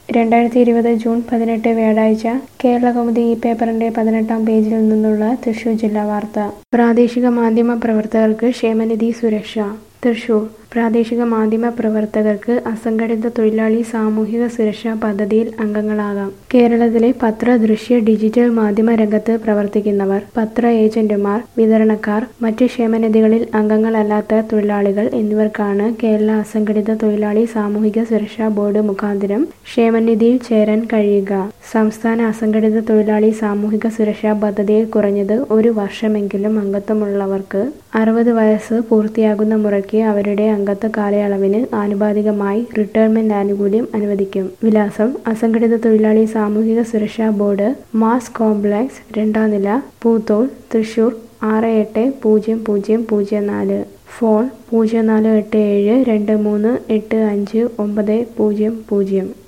രണ്ടായിരത്തി ഇരുപത് ജൂൺ പതിനെട്ട് വ്യാഴാഴ്ച കേരളകൗമുദി ഈ പേപ്പറിന്റെ പതിനെട്ടാം പേജിൽ നിന്നുള്ള തൃശൂർ ജില്ലാ വാർത്ത പ്രാദേശിക മാധ്യമ പ്രവർത്തകർക്ക് ക്ഷേമനിധി സുരക്ഷ തൃശൂർ പ്രാദേശിക മാധ്യമ പ്രവർത്തകർക്ക് അസംഘടിത തൊഴിലാളി സാമൂഹിക സുരക്ഷാ പദ്ധതിയിൽ അംഗങ്ങളാകാം കേരളത്തിലെ പത്ര ദൃശ്യ ഡിജിറ്റൽ മാധ്യമ രംഗത്ത് പ്രവർത്തിക്കുന്നവർ പത്ര ഏജന്റുമാർ വിതരണക്കാർ മറ്റ് ക്ഷേമനിധികളിൽ അംഗങ്ങളല്ലാത്ത തൊഴിലാളികൾ എന്നിവർക്കാണ് കേരള അസംഘടിത തൊഴിലാളി സാമൂഹിക സുരക്ഷാ ബോർഡ് മുഖാന്തരം ക്ഷേമനിധിയിൽ ചേരാൻ കഴിയുക സംസ്ഥാന അസംഘടിത തൊഴിലാളി സാമൂഹിക സുരക്ഷാ പദ്ധതിയിൽ കുറഞ്ഞത് ഒരു വർഷമെങ്കിലും അംഗത്വമുള്ളവർക്ക് അറുപത് വയസ്സ് പൂർത്തിയാകുന്ന മുറയ്ക്ക് അവരുടെ അംഗത്വ കാലയളവിന് ആനുപാതികമായി റിട്ടയർമെന്റ് ആനുകൂല്യം അനുവദിക്കും വിലാസം അസംഘടിത തൊഴിലാളി സാമൂഹിക സുരക്ഷാ ബോർഡ് മാസ് കോംപ്ലക്സ് രണ്ടാം നില പൂത്തോൾ തൃശൂർ ആറ് എട്ട് പൂജ്യം പൂജ്യം പൂജ്യം നാല് ഫോൺ പൂജ്യം നാല് എട്ട് ഏഴ് രണ്ട് മൂന്ന് എട്ട് അഞ്ച് ഒമ്പത് പൂജ്യം പൂജ്യം